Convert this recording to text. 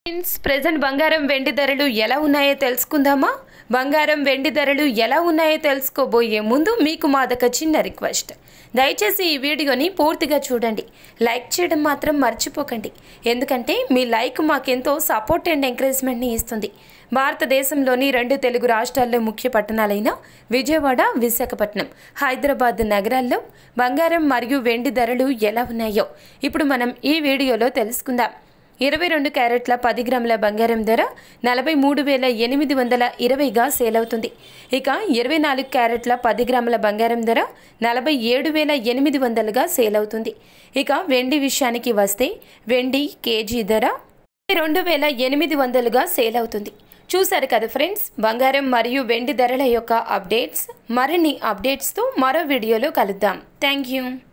friends present బంగారం వెండి ధరలు ఎలా ఉన్నాయో తెలుసుకుందామా బంగారం వెండి ధరలు ఎలా ఉన్నాయో తెలుసుకోబోయే ముందు మీకు మాదొక చిన్న రిక్వెస్ట్ దయచేసి ఈ వీడియోని పూర్తిగా చూడండి లైక్ చేయడం మాత్రం మర్చిపోకండి ఎందుకంటే మీ లైక్ మాకెంతో సపోర్ట్ అండ్ ఎంకరేజ్మెంట్ని ఇస్తుంది భారతదేశంలోని రెండు తెలుగు రాష్ట్రాల్లో ముఖ్య పట్టణాలైన విజయవాడ విశాఖపట్నం హైదరాబాద్ నగరాల్లో బంగారం మరియు వెండి ధరలు ఎలా ఉన్నాయో ఇప్పుడు మనం ఈ వీడియోలో తెలుసుకుందాం ఇరవై రెండు క్యారెట్ల పది గ్రాముల బంగారం ధర నలభై మూడు వేల ఎనిమిది వందల ఇరవైగా సేల్ అవుతుంది ఇక ఇరవై నాలుగు క్యారెట్ల పది గ్రాముల బంగారం ధర నలభై ఏడు వేల ఎనిమిది వందలుగా సేల్ అవుతుంది ఇక వెండి విషయానికి వస్తే వెండి కేజీ ధర రెండు వేల ఎనిమిది వందలుగా సేల్ అవుతుంది చూశారు కదా ఫ్రెండ్స్ బంగారం మరియు వెండి ధరల యొక్క అప్డేట్స్ మరిన్ని అప్డేట్స్తో మరో వీడియోలో కలుద్దాం థ్యాంక్ యూ